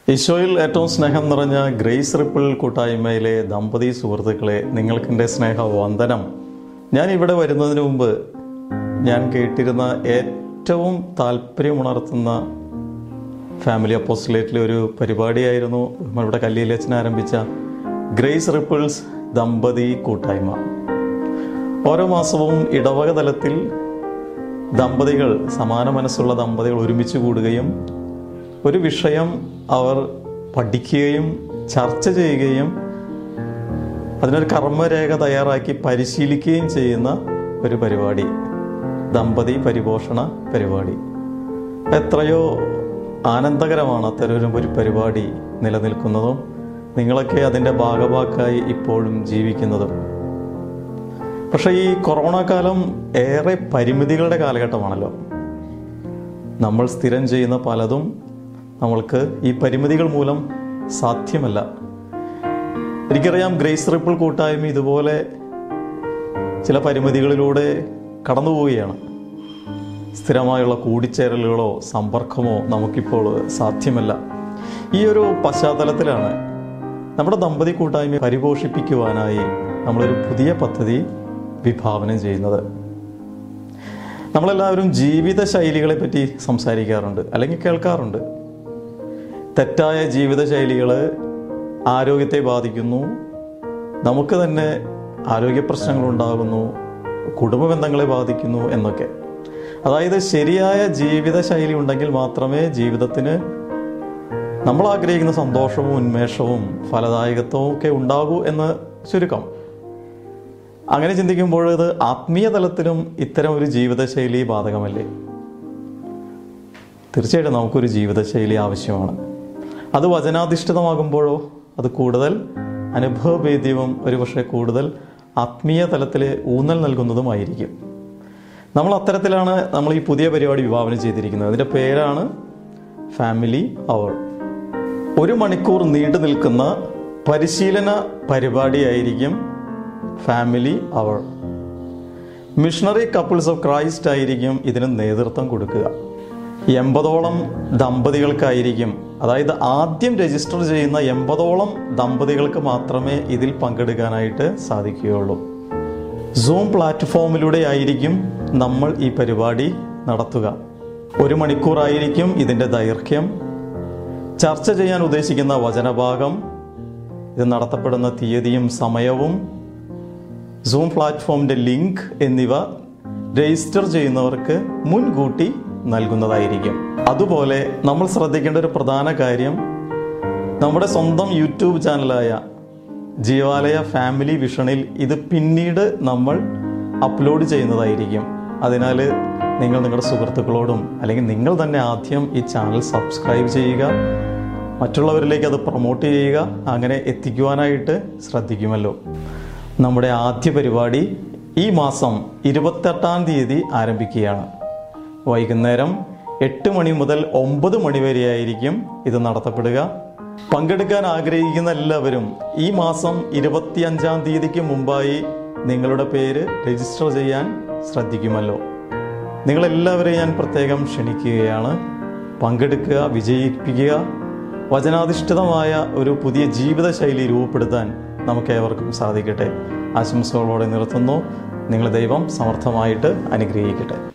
ഈശോയിൽ ഏറ്റവും സ്നേഹം നിറഞ്ഞ ഗ്രേസ് റിപ്പിൾ കൂട്ടായ്മയിലെ ദമ്പതി സുഹൃത്തുക്കളെ നിങ്ങൾക്കെൻ്റെ സ്നേഹ വന്ദനം ഞാൻ ഇവിടെ വരുന്നതിന് മുമ്പ് ഞാൻ കേട്ടിരുന്ന ഏറ്റവും താല്പര്യമുണർത്തുന്ന ഫാമിലി അപ്പോസ്റ്റലേറ്റിലെ ഒരു പരിപാടിയായിരുന്നു നമ്മളിവിടെ കല്ലിയിലച്ചൻ ആരംഭിച്ച ഗ്രേസ് റിപ്പിൾസ് ദമ്പതി കൂട്ടായ്മ ഓരോ മാസവും ഇടവക തലത്തിൽ ദമ്പതികൾ സമാന മനസ്സുള്ള ദമ്പതികൾ ഒരുമിച്ച് കൂടുകയും ഒരു വിഷയം അവർ പഠിക്കുകയും ചർച്ച ചെയ്യുകയും അതിനൊരു കർമ്മരേഖ തയ്യാറാക്കി പരിശീലിക്കുകയും ചെയ്യുന്ന ഒരു പരിപാടി ദമ്പതി പരിപോഷണ പരിപാടി എത്രയോ ആനന്ദകരമാണ് അത്തരം ഒരു പരിപാടി നിലനിൽക്കുന്നതും നിങ്ങളൊക്കെ അതിൻ്റെ ഭാഗഭാക്കായി ഇപ്പോഴും ജീവിക്കുന്നതും പക്ഷേ ഈ കൊറോണ കാലം ഏറെ പരിമിതികളുടെ കാലഘട്ടമാണല്ലോ നമ്മൾ സ്ഥിരം ചെയ്യുന്ന പലതും നമ്മൾക്ക് ഈ പരിമിതികൾ മൂലം സാധ്യമല്ല എനിക്കറിയാം ഗ്രേസ് റിപ്പിൾ കൂട്ടായ്മ ഇതുപോലെ ചില പരിമിതികളിലൂടെ കടന്നു പോവുകയാണ് സ്ഥിരമായുള്ള കൂടിച്ചേരലുകളോ സമ്പർക്കമോ നമുക്കിപ്പോൾ സാധ്യമല്ല ഈ ഒരു പശ്ചാത്തലത്തിലാണ് നമ്മുടെ ദമ്പതി കൂട്ടായ്മ പരിപോഷിപ്പിക്കുവാനായി നമ്മളൊരു പുതിയ പദ്ധതി വിഭാവനം ചെയ്യുന്നത് നമ്മളെല്ലാവരും ജീവിത ശൈലികളെ പറ്റി സംസാരിക്കാറുണ്ട് അല്ലെങ്കിൽ കേൾക്കാറുണ്ട് തെറ്റായ ജീവിതശൈലികൾ ആരോഗ്യത്തെ ബാധിക്കുന്നു നമുക്ക് തന്നെ ആരോഗ്യ പ്രശ്നങ്ങൾ ഉണ്ടാകുന്നു കുടുംബ ബന്ധങ്ങളെ ബാധിക്കുന്നു എന്നൊക്കെ അതായത് ശരിയായ ജീവിതശൈലി ഉണ്ടെങ്കിൽ മാത്രമേ ജീവിതത്തിന് നമ്മൾ ആഗ്രഹിക്കുന്ന സന്തോഷവും ഉന്മേഷവും ഫലദായകത്വവും ഒക്കെ ഉണ്ടാകൂ എന്ന് ചുരുക്കം അങ്ങനെ ചിന്തിക്കുമ്പോൾ ഇത് ആത്മീയ തലത്തിലും ഇത്തരം ഒരു ജീവിതശൈലി ബാധകമല്ലേ തീർച്ചയായിട്ടും നമുക്കൊരു ജീവിതശൈലി ആവശ്യമാണ് അത് വചനാധിഷ്ഠിതമാകുമ്പോഴോ അത് കൂടുതൽ അനുഭവഭേദ്യവും ഒരുപക്ഷെ കൂടുതൽ ആത്മീയ തലത്തിൽ ഊന്നൽ നൽകുന്നതുമായിരിക്കും നമ്മൾ അത്തരത്തിലാണ് നമ്മൾ ഈ പുതിയ പരിപാടി വിഭാവനം ചെയ്തിരിക്കുന്നത് അതിൻ്റെ പേരാണ് ഫാമിലി അവർ ഒരു മണിക്കൂർ നീണ്ടു നിൽക്കുന്ന പരിശീലന പരിപാടിയായിരിക്കും ഫാമിലി അവർ മിഷണറി കപ്പിൾസ് ഓഫ് ക്രൈസ്റ്റ് ആയിരിക്കും ഇതിന് നേതൃത്വം കൊടുക്കുക എൺപതോളം ദമ്പതികൾക്കായിരിക്കും അതായത് ആദ്യം രജിസ്റ്റർ ചെയ്യുന്ന എൺപതോളം ദമ്പതികൾക്ക് മാത്രമേ ഇതിൽ പങ്കെടുക്കാനായിട്ട് സാധിക്കുകയുള്ളൂ സൂം പ്ലാറ്റ്ഫോമിലൂടെ ആയിരിക്കും നമ്മൾ ഈ പരിപാടി നടത്തുക ഒരു മണിക്കൂറായിരിക്കും ഇതിൻ്റെ ദൈർഘ്യം ചർച്ച ചെയ്യാൻ ഉദ്ദേശിക്കുന്ന വചനഭാഗം ഇത് നടത്തപ്പെടുന്ന തീയതിയും സമയവും സൂം പ്ലാറ്റ്ഫോമിൻ്റെ ലിങ്ക് എന്നിവ രജിസ്റ്റർ ചെയ്യുന്നവർക്ക് മുൻകൂട്ടി നൽകുന്നതായിരിക്കും അതുപോലെ നമ്മൾ ശ്രദ്ധിക്കേണ്ട ഒരു പ്രധാന കാര്യം നമ്മുടെ സ്വന്തം യൂട്യൂബ് ചാനലായ ജീവാലയ ഫാമിലി വിഷണിൽ ഇത് പിന്നീട് നമ്മൾ അപ്ലോഡ് ചെയ്യുന്നതായിരിക്കും അതിനാൽ നിങ്ങൾ നിങ്ങളുടെ സുഹൃത്തുക്കളോടും അല്ലെങ്കിൽ നിങ്ങൾ തന്നെ ആദ്യം ഈ ചാനൽ സബ്സ്ക്രൈബ് ചെയ്യുക മറ്റുള്ളവരിലേക്ക് അത് പ്രൊമോട്ട് ചെയ്യുക അങ്ങനെ എത്തിക്കുവാനായിട്ട് ശ്രദ്ധിക്കുമല്ലോ നമ്മുടെ ആദ്യ പരിപാടി ഈ മാസം ഇരുപത്തെട്ടാം തീയതി ആരംഭിക്കുകയാണ് വൈകുന്നേരം എട്ട് മണി മുതൽ ഒമ്പത് മണി വരെയായിരിക്കും ഇത് നടത്തപ്പെടുക പങ്കെടുക്കാൻ ആഗ്രഹിക്കുന്ന എല്ലാവരും ഈ മാസം ഇരുപത്തിയഞ്ചാം തീയതിക്ക് മുമ്പായി നിങ്ങളുടെ പേര് രജിസ്റ്റർ ചെയ്യാൻ ശ്രദ്ധിക്കുമല്ലോ നിങ്ങളെല്ലാവരെയും ഞാൻ പ്രത്യേകം ക്ഷണിക്കുകയാണ് പങ്കെടുക്കുക വിജയിപ്പിക്കുക വചനാധിഷ്ഠിതമായ ഒരു പുതിയ ജീവിതശൈലി രൂപപ്പെടുത്താൻ നമുക്ക് ഏവർക്കും സാധിക്കട്ടെ ആശംസകളോടെ നിർത്തുന്നു നിങ്ങൾ ദൈവം സമർത്ഥമായിട്ട് അനുഗ്രഹിക്കട്ടെ